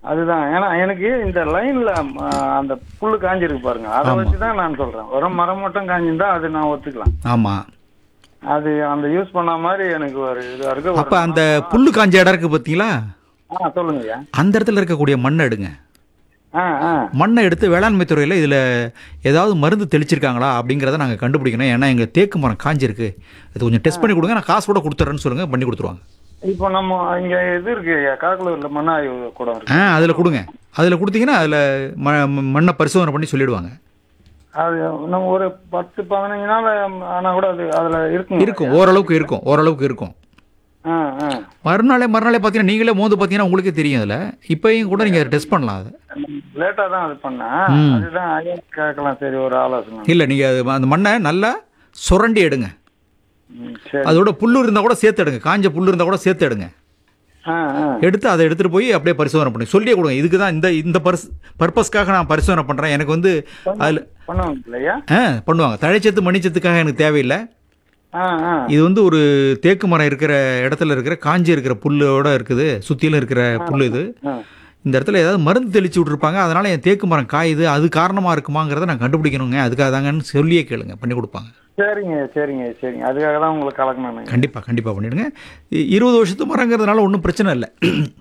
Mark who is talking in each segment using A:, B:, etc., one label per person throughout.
A: அதுதான் ஏன்னா எனக்கு இந்த லைன்ல அந்த புல்லு காஞ்சிருக்கு பாருங்க அதை வச்சு தான் நான் சொல்றேன் ஒரு மரம் மட்டும் காஞ்சிருந்தா அது நான் ஒத்துக்கலாம்
B: ஆமாம்
A: அது அந்த யூஸ் பண்ண மாதிரி எனக்கு ஒரு இதா இருக்கு ஒரு-
B: அப்போ அந்த புல்லு காஞ்ச இடம் இருக்குது பார்த்தீங்களா
A: ஆ சொல்லுங்க ஐயா
B: அந்த இடத்துல இருக்கக்கூடிய மண்ணை எடுங்க
A: ஆ ஆ
B: மண்ணை எடுத்து வேளாண்மை துறையில் இதில் ஏதாவது மருந்து தெளிச்சிருக்காங்களா அப்படிங்கிறத நாங்கள் கண்டுபிடிக்கணும் ஏன்னா எங்கள் தேக்கு மரம் காஞ்சிருக்கு அது கொஞ்சம் டெஸ்ட் பண்ணி கொடுங்க நான் காசு கூட கொடுத்துட்றேன்னு சொல்லுங்கள் பண்ணி கொடுத்துருவாங்க
A: இப்போ நம்ம இங்க இது இருக்கு ஐயா காக்கலூர்ல மண்ண ஆய்வு கூடம் இருக்கு
B: ஆ அதில் கொடுங்க அதில் கொடுத்தீங்கன்னா அதில் ம மண்ணை பரிசோதனை பண்ணி சொல்லிடுவாங்க
A: அது நம்ம ஒரு பத்து பதினஞ்சு நாள் ஆனா கூட அது அதுல இருக்கும்
B: இருக்கும் ஓரளவுக்கு இருக்கும் ஓரளவுக்கு இருக்கும்
A: ஆ ஆ
B: மறுநாளே மறுநாளே பார்த்தீங்கன்னா நீங்களே மோந்து பார்த்தீங்கன்னா உங்களுக்கே தெரியும் அதில் இப்போயும் கூட நீங்கள் டெஸ்ட் பண்ணலாம் அதை
A: லேட்டா தான் அது பண்ணேன் அதுதான் ஐயா கேட்கலாம் சரி ஒரு ஆலோசனை
B: இல்லை நீங்கள் அந்த மண்ணை நல்லா சுரண்டி எடுங்க
A: ம், சரி
B: அதோட புல்லு இருந்தால் கூட சேர்த்து எடுங்க காஞ்ச புல்லு இருந்தால் கூட சேர்த்து எடுங்க
A: ஆ ஆ
B: எடுத்து அதை எடுத்துகிட்டு போய் அப்படியே பரிசோதனை பண்ணி சொல்லியே கொடுங்க இதுக்கு தான் இந்த இந்த பர்ஸ் பர்பஸ்க்காக நான் பரிசோதனை பண்ணுறேன் எனக்கு வந்து அதில்
A: பண்ணுவாங்க இல்லையா
B: ஆ பண்ணுவாங்க தழைச்சத்து மணிச்சத்துக்காக எனக்கு தேவையில்லை
A: ஆ ஆ
B: இது வந்து ஒரு தேக்கு மரம் இருக்கிற இடத்துல இருக்கிற காஞ்சி இருக்கிற புல்லோட இருக்குது சுற்றிலும் இருக்கிற புல் இது
A: ஆ.
B: இந்த இடத்துல ஏதாவது மருந்து தெளிச்சு விட்ருப்பாங்க அதனால் என் தேக்கு மரம் காயுது அது காரணமாக இருக்குமாங்கிறத நான் கண்டுபிடிக்கணுங்க அதுக்காக தாங்கன்னு சொல்லியே கேளுங்க பண்ணி கொடுப்பாங்க
A: சரிங்க சரிங்க சரிங்க அதுக்காக தான் உங்களுக்கு கலக்கணும்
B: கண்டிப்பாக கண்டிப்பாக பண்ணிவிடுங்க இருபது வருஷத்து மரங்கிறதுனால ஒன்றும் பிரச்சனை இல்லை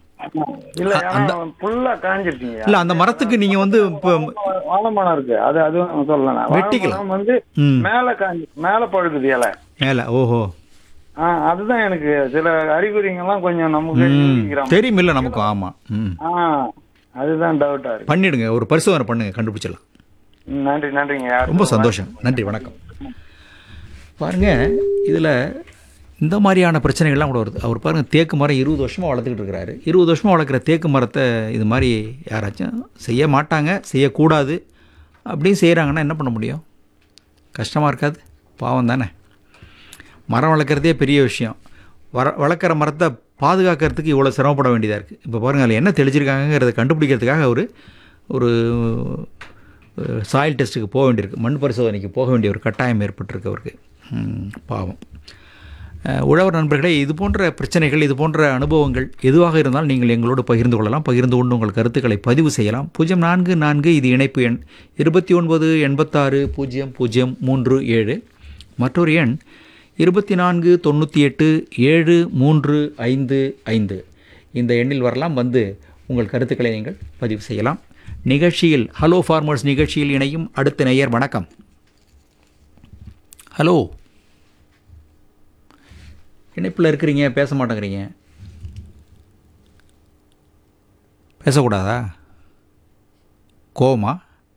A: இல்ல ஏன்னா ஃபுல்லா காஞ்சிருக்கீங்க
B: இல்லை அந்த மரத்துக்கு நீங்கள் வந்து இப்போ
A: வாழை மரம் இருக்கு அது அதுவும் சொல்லலாம் வாழை
B: வெட்டிக்கலாம்.
A: மரம் வந்து
B: ம்
A: மேல காஞ்சி மேல பழுக்குது இலை
B: மேலே ஓஹோ
A: ஆ அதுதான் எனக்கு சில அறிகுறிங்கெல்லாம் கொஞ்சம் நமக்கு
B: ம்
A: யோசிக்கிறோம்.
B: தெரியும் இல்லை நமக்கும் ஆமாம் ம்
A: ஆ அதுதான் டவுட்டா இருக்கு
B: பண்ணிடுங்க ஒரு பரிசோதனை பண்ணுங்க கண்டுபிடிச்சிடலாம்
A: ம், நன்றி நன்றிங்க யாரு
B: ரொம்ப சந்தோஷம் நன்றி வணக்கம் பாருங்க இதில் இந்த மாதிரியான பிரச்சனைகள்லாம் கூட வருது அவர் பாருங்க தேக்கு மரம் இருபது வருஷமாக வளர்த்துக்கிட்டு இருக்கிறாரு இருபது வருஷமாக வளர்க்குற தேக்கு மரத்தை இது மாதிரி யாராச்சும் செய்ய மாட்டாங்க செய்யக்கூடாது அப்படின்னு செய்கிறாங்கன்னா என்ன பண்ண முடியும் கஷ்டமாக இருக்காது பாவம் தானே மரம் வளர்க்குறதே பெரிய விஷயம் வர வளர்க்குற மரத்தை பாதுகாக்கிறதுக்கு இவ்வளோ சிரமப்பட வேண்டியதாக இருக்குது இப்போ பாருங்கள் அதில் என்ன தெளிச்சிருக்காங்கங்கிறத கண்டுபிடிக்கிறதுக்காக அவர் ஒரு சாயில் டெஸ்ட்டுக்கு போக வேண்டியிருக்கு மண் பரிசோதனைக்கு போக வேண்டிய ஒரு கட்டாயம் ஏற்பட்டிருக்கு அவருக்கு ம், பாவம் அஹ், உழவர் நண்பர்களே இது போன்ற பிரச்சனைகள் இது போன்ற அனுபவங்கள் எதுவாக இருந்தாலும் நீங்கள் எங்களோடு பகிர்ந்து கொள்ளலாம் பகிர்ந்து கொண்டு உங்கள் கருத்துக்களை பதிவு செய்யலாம் பூஜ்ஜியம் நான்கு நான்கு இது இணைப்பு எண் இருபத்தி ஒன்பது எண்பத்தாறு பூஜ்ஜியம் பூஜ்ஜியம் மூன்று ஏழு மற்றொரு எண் இருபத்தி நான்கு தொண்ணூற்றி எட்டு ஏழு மூன்று ஐந்து ஐந்து இந்த எண்ணில் வரலாம் வந்து உங்கள் கருத்துக்களை நீங்கள் பதிவு செய்யலாம் நிகழ்ச்சியில் ஹலோ ஃபார்மர்ஸ் நிகழ்ச்சியில் இணையும் அடுத்த நேயர் வணக்கம் ஹலோ இணைப்பில் இருக்கிறீங்க பேச மாட்டேங்கிறீங்க பேசக்கூடாதா கோவமா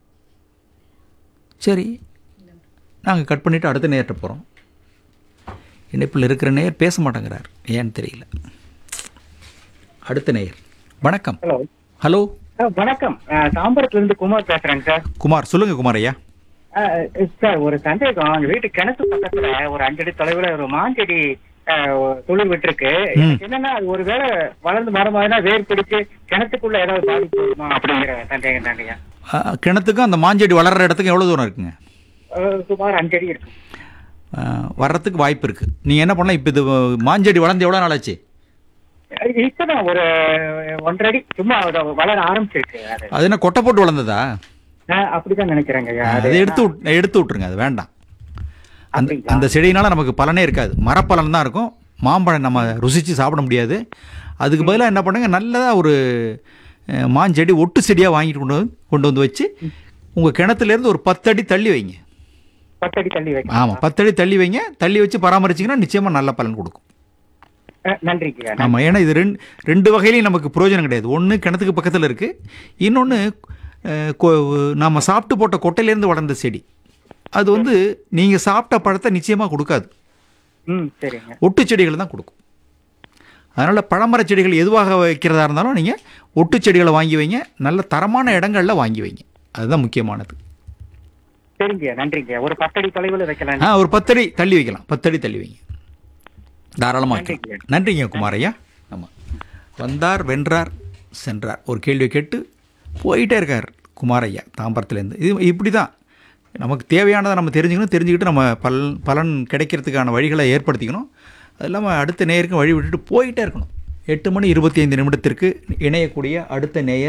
B: சரி நாங்கள் கட் பண்ணிவிட்டு அடுத்த நேர்கிட்ட போகிறோம் இணைப்பில் இருக்கிற நேயர் பேச மாட்டேங்கிறார் ஏன்னு தெரியல அடுத்த நேயர் வணக்கம்
C: ஹலோ
B: ஹலோ
C: சார் வணக்கம் தாம்பரத்துல இருந்து குமார் பேசுறேங்க சார்
B: குமார் சொல்லுங்கள் குமார் ஐயா
C: அஹ், சார் ஒரு சந்தேகம் எங்க வீட்டு கிணத்து பக்கத்துல ஒரு அஞ்சடி தொலைவுல ஒரு மாஞ்செடி அஹ், துளிர் விட்டுருக்கு எனக்கு என்னன்னா அது ஒருவேளை வளர்ந்து மரமாதினா வேர் பிடிச்சு கிணத்துக்குள்ள ஏதாவது பாதிப்பு வருமா அப்படிங்கிற சந்தேகம் தாங்கய்யா
B: ஆ, கிணத்துக்கும் அந்த மாஞ்செடி வளர்கிற இடத்துக்கும் எவ்வளோ தூரம் இருக்குங்க
C: அஹ், சுமார் அஞ்சடி இருக்கு
B: ஆ, வர்றதுக்கு வாய்ப்பு இருக்குது நீங்கள் என்ன பண்ணலாம் இப்போ இது மாஞ்செடி வளர்ந்து எவ்வளோ நாள் ஆச்சு
C: அஹ், இப்பதான் ஒரு ஒன்றரை அடி சும்மா அது வளர ஆரம்பிச்சிருக்கு அது
B: அது என்ன கொட்டை போட்டு வளர்ந்ததா
C: அஹ், அப்படிதான் நினைக்கிறேங்க ஐயா அது
B: அதை எடுத்து விட்- எடுத்து விட்ருங்க அது வேண்டாம் அந்த
C: அப்படிங்களா?
B: அந்த செடியினால நமக்கு பலனே இருக்காது மரப்பலன் தான் இருக்கும் மாம்பழம் நம்ம ருசித்து சாப்பிட முடியாது அதுக்கு பதிலாக என்ன பண்ணுங்க நல்லதாக ஒரு அஹ், மாஞ்செடி ஒட்டு செடியாக வாங்கிட்டு கொண்டு வந்து கொண்டு வந்து வச்சு உங்கள் கிணத்துலேருந்து ஒரு பத்தடி தள்ளி வைங்க
C: பத்தடி தள்ளி வைக்க
B: ஆமாம் பத்தடி தள்ளி வைங்க தள்ளி வச்சு பராமரிச்சிங்கன்னா நிச்சயமாக நல்ல பலன் கொடுக்கும்
C: நன்றிங்க
B: ஆமாம் ஏன்னா இது ரெண்டு ரெண்டு வகையிலையும் நமக்கு பிரயோஜனம் கிடையாது ஒன்று கிணத்துக்கு பக்கத்தில் இருக்குது இன்னொன்று நம்ம சாப்பிட்டு போட்ட கொட்டையிலேருந்து வளர்ந்த செடி அது வந்து நீங்கள் சாப்பிட்ட பழத்தை நிச்சயமாக கொடுக்காது
C: ம் சரிங்க
B: ஒட்டு செடிகள் தான் கொடுக்கும் அதனால் பழமரச் செடிகள் எதுவாக வைக்கிறதா இருந்தாலும் நீங்கள் ஒட்டு செடிகளை வாங்கி வைங்க நல்ல தரமான இடங்களில் வாங்கி வைங்க அதுதான் முக்கியமானது
C: சரிங்க நன்றிங்க ஒரு பத்தடி தொலைவுல வைக்கலாம்
B: ஆ ஒரு பத்தடி தள்ளி வைக்கலாம் பத்தடி தள்ளி வைங்க தாராளமாக வைக்கலாம்
C: நன்றிங்க.
B: நன்றிங்க குமார் ஐயா ஆமாம் வந்தார் வென்றார் சென்றார் ஒரு கேள்வி கேட்டு போயிட்டே இருக்கார் குமார் ஐயா தாம்பரத்துலேருந்து இது இப்படி தான் நமக்கு தேவையானதை நம்ம தெரிஞ்சுக்கணும் தெரிஞ்சுக்கிட்டு நம்ம பல் பலன் கிடைக்கிறதுக்கான வழிகளை ஏற்படுத்திக்கணும் அது இல்லாமல் அடுத்த நேயருக்கும் வழி விட்டுட்டு போயிட்டே இருக்கணும் எட்டு மணி இருபத்தி ஐந்து நிமிடத்திற்கு இணையக்கூடிய அடுத்த நேயர்